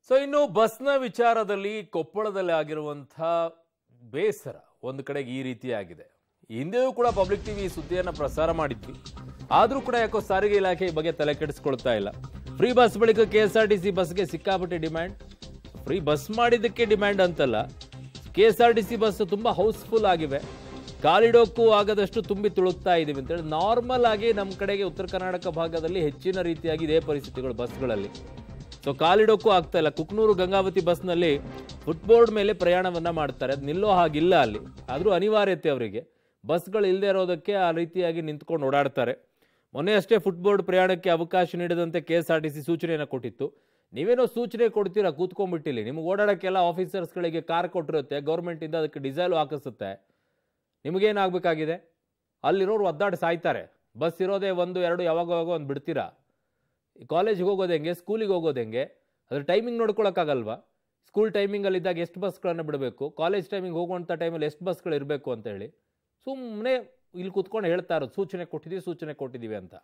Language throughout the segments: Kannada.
ಸೊ ಇನ್ನು ಬಸ್ನ ವಿಚಾರದಲ್ಲಿ ಕೊಪ್ಪಳದಲ್ಲಿ ಆಗಿರುವಂಥ ಬೇಸರ ಒಂದು ಕಡೆಗೆ ಈ ರೀತಿಯಾಗಿದೆ ಹಿಂದೆಯೂ ಕೂಡ ಪಬ್ಲಿಕ್ ಟಿವಿ ಈ ಸುದ್ದಿಯನ್ನು ಪ್ರಸಾರ ಮಾಡಿದ್ವಿ ಆದರೂ ಕೂಡ ಯಾಕೋ ಸಾರಿಗೆ ಇಲಾಖೆ ಈ ಬಗ್ಗೆ ತಲೆ ಕೆಡಿಸ್ಕೊಳ್ತಾ ಇಲ್ಲ ಫ್ರೀ ಬಸ್ ಬಳಿಕ K S R T C ಬಸ್ಗೆ ಸಿಕ್ಕಾಪಟ್ಟೆ ಡಿಮ್ಯಾಂಡ್ ಫ್ರೀ ಬಸ್ ಮಾಡಿದ್ದಕ್ಕೆ ಡಿಮ್ಯಾಂಡ್ ಅಂತಲ್ಲ K S R T C bus ತುಂಬ ಹೌಸ್ಫುಲ್ ಆಗಿವೆ ಕಾಲಿಡೋಕ್ಕೂ ಆಗದಷ್ಟು ತುಂಬಿ ತುಳುಕ್ತಾ ಇದೀವಿ ಅಂತೇಳಿ ನಾರ್ಮಲ್ ಆಗಿ ನಮ್ಮ ಕಡೆಗೆ ಉತ್ತರ ಕರ್ನಾಟಕ ಭಾಗದಲ್ಲಿ ಹೆಚ್ಚಿನ ರೀತಿಯಾಗಿ ಇದೇ ಪರಿಸ್ಥಿತಿಗಳು ಬಸ್ಗಳಲ್ಲಿ ಸೊ ಕಾಲಿಡೋಕ್ಕೂ ಆಗ್ತಾ ಇಲ್ಲ ಕುಕ್ನೂರು ಗಂಗಾವತಿ ಬಸ್ನಲ್ಲಿ ಫುಟ್ಬೋರ್ಡ್ ಮೇಲೆ ಪ್ರಯಾಣವನ್ನ ಮಾಡ್ತಾರೆ ಅದು ನಿಲ್ಲೋ ಹಾಗಿಲ್ಲ ಅಲ್ಲಿ ಆದರೂ ಅನಿವಾರ್ಯತೆ ಅವರಿಗೆ ಬಸ್ಗಳು ಇಲ್ಲದೆ ಇರೋದಕ್ಕೆ ಆ ರೀತಿಯಾಗಿ ನಿಂತ್ಕೊಂಡು ಓಡಾಡ್ತಾರೆ ಮೊನ್ನೆ ಅಷ್ಟೇ ಫುಟ್ಬೋರ್ಡ್ ಪ್ರಯಾಣಕ್ಕೆ ಅವಕಾಶ ನೀಡದಂತೆ K S R T C ಸೂಚನೆಯನ್ನು ಕೊಟ್ಟಿತ್ತು ನೀವೇನೋ ಸೂಚನೆ ಕೊಡ್ತೀರಾ ಕೂತ್ಕೊಂಡ್ಬಿಟ್ಟಿಲ್ಲಿ ನಿಮ್ಗೆ ಓಡಾಡೋಕ್ಕೆಲ್ಲ ಆಫೀಸರ್ಸ್ಗಳಿಗೆ ಕಾರ್ ಕೊಟ್ಟಿರುತ್ತೆ ಗೌರ್ಮೆಂಟಿಂದ ಅದಕ್ಕೆ ಡೀಸೆಲ್ ಹಾಕಿಸುತ್ತೆ ನಿಮಗೇನಾಗಬೇಕಾಗಿದೆ ಅಲ್ಲಿರೋರು ಒದ್ದಾಡಿ ಸಾಯ್ತಾರೆ ಬಸ್ ಇರೋದೇ ಒಂದು ಎರಡು ಯಾವಾಗವಾಗ ಒಂದು ಬಿಡ್ತೀರಾ ಕಾಲೇಜಿಗೆ ಹೋಗೋದು ಹೆಂಗೆ ಸ್ಕೂಲಿಗೆ ಹೋಗೋದು ಹೆಂಗೆ ಅದ್ರ ಟೈಮಿಂಗ್ ನೋಡ್ಕೊಳಕ್ಕಾಗಲ್ವಾ ಸ್ಕೂಲ್ ಟೈಮಿಂಗಲ್ಲಿದ್ದಾಗ ಎಷ್ಟು ಬಸ್ಗಳನ್ನು ಬಿಡಬೇಕು ಕಾಲೇಜ್ ಟೈಮಿಂಗ್ ಹೋಗುವಂಥ ಟೈಮಲ್ಲಿ ಎಷ್ಟು ಬಸ್ಗಳು ಇರಬೇಕು ಅಂತ ಹೇಳಿ ಸುಮ್ಮನೆ ಇಲ್ಲಿ ಕೂತ್ಕೊಂಡು ಹೇಳ್ತಾ ಇರೋದು ಸೂಚನೆ ಕೊಟ್ಟಿದ್ದೀವಿ ಸೂಚನೆ ಕೊಟ್ಟಿದ್ದೀವಿ ಅಂತ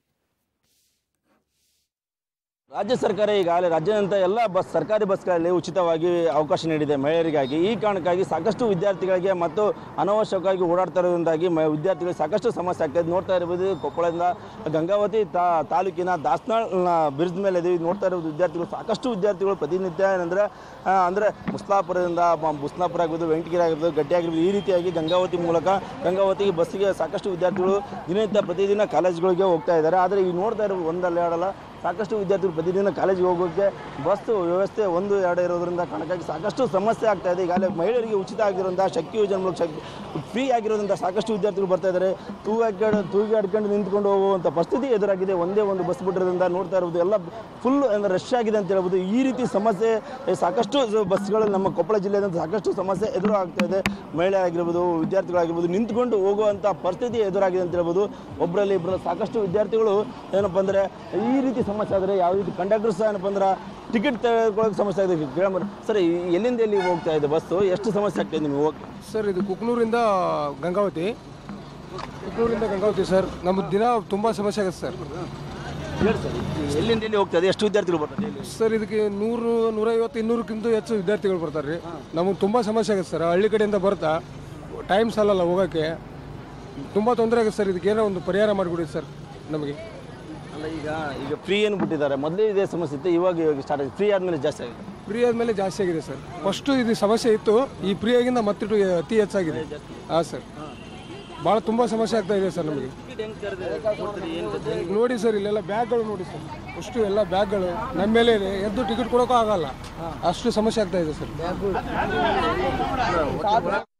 ರಾಜ್ಯ ಸರ್ಕಾರ ಈಗಾಗಲೇ ರಾಜ್ಯಾದ್ಯಂತ ಎಲ್ಲ ಬಸ್ ಸರ್ಕಾರಿ ಬಸ್ಗಳಲ್ಲಿ ಉಚಿತವಾಗಿ ಅವಕಾಶ ನೀಡಿದೆ ಮಹಿಳೆಯರಿಗಾಗಿ ಈ ಕಾರಣಕ್ಕಾಗಿ ಸಾಕಷ್ಟು ವಿದ್ಯಾರ್ಥಿಗಳಿಗೆ ಮತ್ತು ಅನವಶ್ಯಕವಾಗಿ ಓಡಾಡ್ತಾ ಇರೋದ್ರಿಂದಾಗಿ ಮ- ವಿದ್ಯಾರ್ಥಿಗಳಿಗೆ ಸಾಕಷ್ಟು ಸಮಸ್ಯೆ ಆಗ್ತದೆ ನೋಡ್ತಾ ಇರ್ಬೋದು ಕೊಪ್ಪಳದಿಂದ ಗಂಗಾವತಿ ತಾ ತಾಲೂಕಿನ ದಾಸನಾಳ್ ಬ್ರಿಡ್ಜ್ ಮೇಲೆ ಇದೀವಿ ನೋಡ್ತಾ ಇರೋದು ವಿದ್ಯಾರ್ಥಿಗಳು ಸಾಕಷ್ಟು ವಿದ್ಯಾರ್ಥಿಗಳು ಪ್ರತಿನಿತ್ಯ ಏನಂದ್ರೆ ಆ, ಅಂದ್ರೆ ಮುಸ್ಲಾಪುರದಿಂದ ಮ- ಮುಸ್ಲಾಪುರ ಆಗಿರ್ಬೋದು ವೆಂಕಟಗಿರಿ ಆಗಿರ್ಬೋದು ಗಟ್ಟಿ ಆಗಿರ್ಬೋದು ಈ ರೀತಿಯಾಗಿ ಗಂಗಾವತಿ ಮೂಲಕ ಗಂಗಾವತಿ ಬಸ್ಸಿಗೆ ಸಾಕಷ್ಟು ವಿದ್ಯಾರ್ಥಿಗಳು ದಿನನಿತ್ಯ ಪ್ರತಿದಿನ ಕಾಲೇಜ್ಗಳಿಗೆ ಹೋಗ್ತಾ ಇದ್ದಾರೆ ಆದರೆ ಈಗ ನೋಡ್ತಾ ಇರೋದು ಒಂದಲ್ಲ ಎರಡಲ್ಲ ಸಾಕಷ್ಟು ವಿದ್ಯಾರ್ಥಿಗಳು ಪ್ರತಿದಿನ ಕಾಲೇಜಿಗೆ ಹೋಗೋಕ್ಕೆ ಬಸ್ ವ್ಯವಸ್ಥೆ ಒಂದು ಎರಡು ಇರೋದ್ರಿಂದ ಕಣಕ್ಕಾಗಿ ಸಾಕಷ್ಟು ಸಮಸ್ಯೆ ಆಗ್ತಾ ಇದೆ ಈಗಾಗಲೇ ಮಹಿಳೆಯರಿಗೆ ಉಚಿತ ಆಗಿರೋಂಥ ಶಕ್ತಿ ಯೋಜನೆ ಮೂಲಕ ಶಕ್ತಿ ಫ್ರೀ ಆಗಿರೋದ್ರಿಂದ ಸಾಕಷ್ಟು ವಿದ್ಯಾರ್ಥಿಗಳು ಬರ್ತಾ ಇದ್ದಾರೆ ತೂಗಾಡ್ಕೊಂಡು ತೂಗಾಡ್ಕೊಂಡು ನಿಂತ್ಕೊಂಡು ಹೋಗುವಂಥ ಪರಿಸ್ಥಿತಿ ಎದುರಾಗಿದೆ ಒಂದೇ ಒಂದು ಬಸ್ ಬಿಟ್ಟಿರೋದ್ರಿಂದ ನೋಡ್ತಾ ಇರೋದು ಎಲ್ಲ ಫುಲ್ ಅಂದರೆ ರಶ್ ಆಗಿದೆ ಅಂತ ಹೇಳ್ಬೋದು ಈ ರೀತಿ ಸಮಸ್ಯೆ ಸಾಕಷ್ಟು ಬಸ್ಗಳು ನಮ್ಮ ಕೊಪ್ಪಳ ಜಿಲ್ಲೆಯಿಂದ ಸಾಕಷ್ಟು ಸಮಸ್ಯೆ ಎದುರು ಆಗ್ತಾ ಇದೆ ಮಹಿಳೆ ಆಗಿರ್ಬೋದು ವಿದ್ಯಾರ್ಥಿಗಳಾಗಿರ್ಬೋದು ನಿಂತ್ಕೊಂಡು ಹೋಗುವಂಥ ಪರಿಸ್ಥಿತಿ ಎದುರಾಗಿದೆ ಅಂತ ಹೇಳ್ಬೋದು ಒಬ್ಬರಲ್ಲಿ ಇಬ್ಬರು ಸಾಕಷ್ಟು ವಿದ್ಯಾರ್ಥಿಗಳು ಏನಪ್ಪ ಅಂದರೆ ಈ ರೀತಿ ಸಮಸ್ಯೆ ಆದರೆ ಯಾವ ರೀತಿ ಕಂಡಕ್ಟರ್ ಸಹ ಏನಪ್ಪ ಅಂದ್ರೆ ಟಿಕೆಟ್ ತೆಗೆದುಕೊಳ್ಳೋಕೆ ಸಮಸ್ಯೆ ಆಗಿದೆ ಕೇಳಂಬರ್ ಸರ್ ಈ- ಎಲ್ಲಿಂದ ಎಲ್ಲಿ ಹೋಗ್ತಾ ಇದೆ ಬಸ್ಸು ಎಷ್ಟು ಸಮಸ್ಯೆ ಆಗ್ತಾ ಇದೆ ನಿಮಗೆ ಹೋಗಿ ಸರ್ ಇದು ಕುಕ್ನೂರಿಂದ ಗಂಗಾವತಿ ಕುಕ್ನೂರಿಂದ ಗಂಗಾವತಿ ಸರ್ ನಮ್ಗೆ ದಿನ ತುಂಬ ಸಮಸ್ಯೆ ಆಗುತ್ತೆ ಸರ್ ಹೇಳಿ ಸರ್ ಎಲ್ಲಿಂದ ಎಲ್ಲಿ ಹೋಗ್ತಾ ಇದೆ ಎಷ್ಟು ವಿದ್ಯಾರ್ಥಿಗಳು ಬರ್ತಾರೆ ಇಲ್ಲಿ ಸರ್ ಇದಕ್ಕೆ ನೂರು ನೂರೈವತ್ತು ಇನ್ನೂರಕ್ಕಿಂತ ಹೆಚ್ಚು ವಿದ್ಯಾರ್ಥಿಗಳು ಬರ್ತಾರೆ ರೀ ನಮಗೆ ತುಂಬ ಸಮಸ್ಯೆ ಆಗುತ್ತೆ ಸರ್ ಹಳ್ಳಿ ಕಡೆಯಿಂದ ಬರ್ತಾ ಟೈಮ್ ಸಾಲಲ್ಲ ಹೋಗೋಕ್ಕೆ ತುಂಬ ತೊಂದರೆ ಆಗುತ್ತೆ ಸರ್ ಇದಕ್ಕೆ ಏನೋ ಒಂದು ಪರಿಹಾರ ಮಾಡಿಕೊಡಿ ಸರ್ ನಮಗೆ ಅಲ್ಲ ಈಗ ಈಗ ಫ್ರೀ ಏನು ಬಿಟ್ಟಿದ್ದಾರೆ ಮೊದಲೇ ಇದೇ ಸಮಸ್ಯೆ ಇತ್ತು ಇವಾಗ ಇವಾಗ ಸ್ಟಾರ್ಟ್ ಆಗಿದೆ ಫ್ರೀ ಆದಮೇಲೆ ಜಾಸ್ತಿ ಆಗಿದೆ ಫ್ರೀ ಆದಮೇಲೆ ಜಾಸ್ತಿ ಆಗಿದೆ ಸರ್ ಫಸ್ಟು ಇದು ಸಮಸ್ಯೆ ಇತ್ತು ಈ ಫ್ರೀ ಆಗಿಂದ ಮತ್ತಿಟ್ಟು ಅತಿ ಹೆಚ್ಚಾಗಿದೆ ಹಾಂ ಸರ್ ಭಾಳ ತುಂಬ ಸಮಸ್ಯೆ ಆಗ್ತಾ ಇದೆ ಸರ್ ನಮಗೆ ನೋಡಿ ಸರ್ ಇಲ್ಲೆಲ್ಲ ಬ್ಯಾಗ್ಗಳು ನೋಡಿ ಸರ್ ಅಷ್ಟು ಎಲ್ಲ ಬ್ಯಾಗ್ಗಳು ನಮ್ಮ ಮೇಲೆ ಇದೆ ಎದ್ದು ಟಿಕೆಟ್ ಕೊಡೋಕ್ಕೂ ಆಗಲ್ಲ ಅಷ್ಟು ಸಮಸ್ಯೆ ಆಗ್ತಾ ಇದೆ ಸರ್